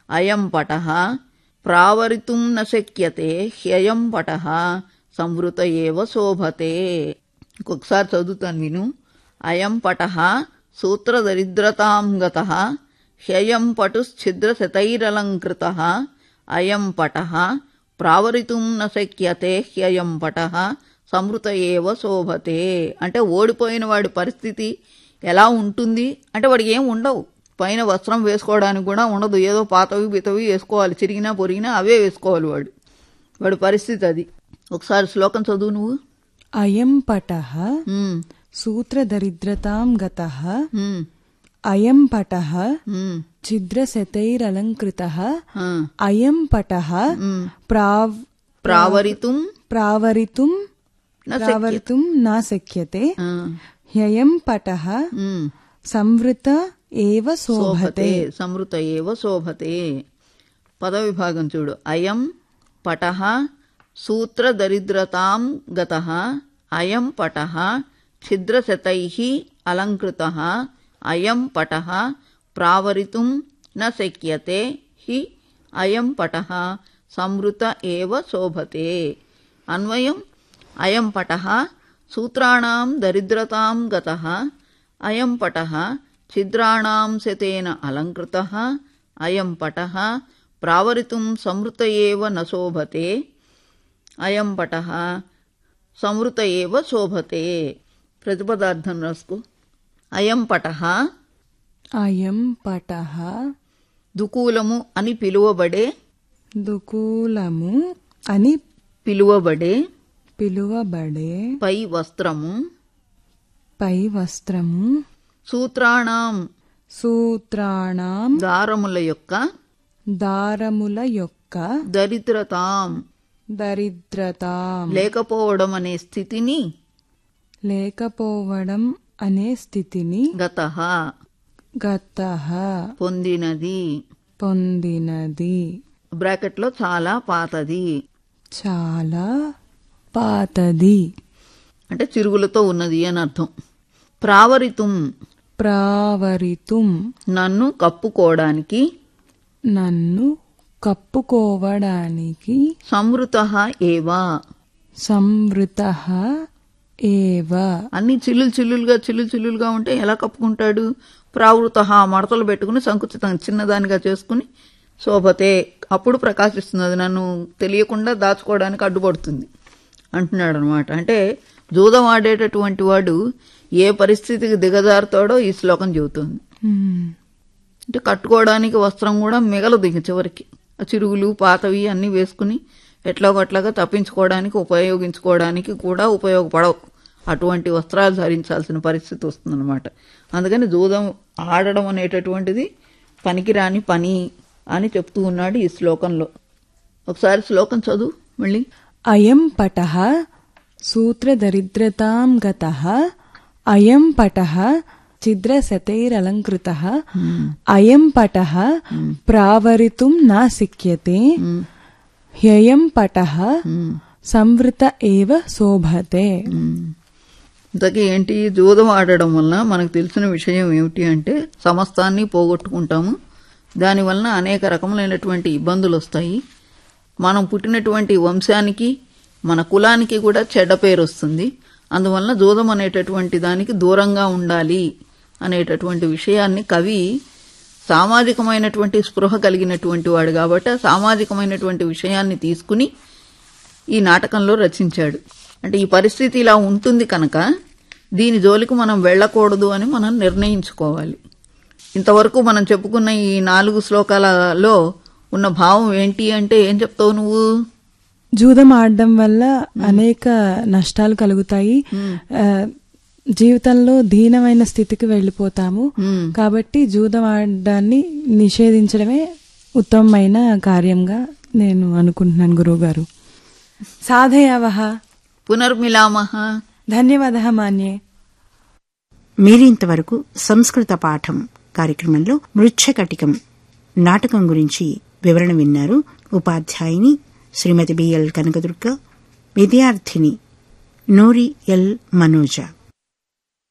అయం పట ప్రావరితుం న శక్యతే హ్యయం పట సంవృత ఏవ శోభతే ఇంకొకసారి చదువుతాను విను అయం పట సూత్రదరిద్రతాం గత హ్యయం పటుశ్ఛిద్రశతైరలంకృత అయం పట ప్రావరితుం న శక్యతే హ్యయం పట సంవృత ఏవ శోభతే అంటే ఓడిపోయిన వాడి పరిస్థితి ఎలా ఉంటుంది అంటే వాడికి ఏం ఉండవు పైన వస్త్రం వేసుకోవడానికి కూడా ఉండదు ఏదో పాతవి బితవి వేసుకోవాలి చిరిగినా పొరిగినా అవే వేసుకోవాలి వాడు వాడి పరిస్థితి అది ఒకసారి శ్లోకం చదువు నువ్వు అయం పటః ఉమ్, సూత్రదరిద్రతాం గతః ఉమ్, అయం పటః ఉమ్, ఛిద్రశతైరలంకృతః ఆ, అయం పటః ఉమ్. ప్రావ్ ప్రావరితుం ప్రావరితుం న శక్యతే. ప్రావరితుం నా శక్యతే ఆ, హ్యయం పటః ఉమ్. సంవృత ఏవ శోభతే శోభతే సంవృత ఏవ శోభతే పదవిభాగం చూడు అయం పట సూత్రదరిద్రతాం గత అయం పట ఛిద్రశతై అలంకృత అయం పట ప్రావరితుం న శక్యతే హి అయం పట సంవృత ఏవ శోభతే అన్వయం అయం పట సూత్రాణం దరిద్రతాం గత అయం పట ఛిద్రాణం శతేన అలంకృత అయం పట ప్రావరితుం సంవృత ఏవ న శోభతే అయం పట సంవృత ఏవ శోభతే ప్రతిపదార్థం రాసుకో అయం పట అయం పటః దుకూలము అని పిలువబడే దుకూలము అని పిలువబడే పిలువబడే పై వస్త్రము పై వస్త్రము సూత్రాణం సూత్రాణం దారముల యొక్క దారముల యొక్క దరిద్రతాం దరిద్రతాం లేకపోవడం అనే స్థితిని లేకపోవడం అనే స్థితిని గత గత పొందినది పొందినది బ్రాకెట్లో చాలా పాతది చాలా పాతది అంటే చిరుగులతో ఉన్నది అని అర్థం ప్రావరితుం ప్రావరితుం నన్ను కప్పుకోవడానికి నన్ను కప్పుకోవడానికి సంవృత ఏవా సంవృత ఏవ అన్ని చిల్లులు చిల్లులుగా చిల్లులు చిల్లులుగా ఉంటే ఎలా కప్పుకుంటాడు ప్రావృత మడతలు పెట్టుకుని సంకుచితం చిన్నదానిగా చేసుకుని శోభతే అప్పుడు ప్రకాశిస్తుంది నన్ను తెలియకుండా దాచుకోవడానికి అడ్డుపడుతుంది అంటున్నాడు అనమాట అంటే జూదం ఆడేటటువంటి వాడు ఏ పరిస్థితికి దిగజారుతాడో ఈ శ్లోకం చెబుతుంది మ్మ్. అంటే కట్టుకోవడానికి వస్త్రం కూడా మిగలదు ఇంక చివరికి ఆ చిరుగులు పాతవి అన్నీ వేసుకుని ఎట్లాగొట్లాగా తప్పించుకోవడానికి ఉపయోగించుకోవడానికి కూడా ఉపయోగపడవు అటువంటి వస్త్రాలు ధరించాల్సిన పరిస్థితి వస్తుందన్నమాట అందుకని జూదం ఆడడం అనేటటువంటిది పనికిరాని పని అని చెప్తూ ఉన్నాడు ఈ శ్లోకంలో ఒకసారి శ్లోకం చదువు మళ్ళీ అయం పటః సూత్రదరిద్రతాం గతః అయం పటః ఛిద్రశతైరలంకృతः అయం పటః ప్రావరితుం నా శక్యతే హ్యయం పటః సంవృత ఏవ శోభతే ఇంతకీ ఏంటి జూదం ఆడడం వలన మనకు తెలిసిన విషయం ఏమిటి అంటే సమస్తాన్ని పోగొట్టుకుంటాము దానివలన అనేక రకములైనటువంటి ఇబ్బందులు వస్తాయి మనం పుట్టినటువంటి వంశానికి మన కులానికి కూడా చెడ్డ పేరు వస్తుంది అందువలన జూదం అనేటటువంటి దానికి దూరంగా ఉండాలి అనేటటువంటి విషయాన్ని కవి సామాజికమైనటువంటి స్పృహ కలిగినటువంటి వాడు కాబట్టి ఆ సామాజికమైనటువంటి విషయాన్ని తీసుకుని ఈ నాటకంలో రచించాడు అంటే ఈ పరిస్థితి ఇలా ఉంటుంది కనుక దీని జోలికి మనం వెళ్ళకూడదు అని మనం నిర్ణయించుకోవాలి ఇంతవరకు మనం చెప్పుకున్న ఈ నాలుగు శ్లోకాలలో ఉన్న భావం ఏంటి అంటే ఏం చెప్తావు నువ్వు జూదం ఆడడం వల్ల అనేక నష్టాలు కలుగుతాయి ఆ, జీవితంలో దీనమైన స్థితికి వెళ్ళిపోతాము మ్మ్. కాబట్టి జూదం ఆడడాన్ని నిషేధించడమే ఉత్తమమైన కార్యంగా నేను అనుకుంటున్నాను గురువు గారు సాధయావహ పునర్మిలామహ ధన్యవాద మాన్యే మీరింతవరకు సంస్కృత పాఠం కార్యక్రమంలో మృచ్ఛకటికం నాటకం గురించి వివరణ విన్నారు ఉపాధ్యాయుని శ్రీమతి బిఎల్ కనకదుర్గ విద్యార్థిని నూరి ఎల్ మనోజ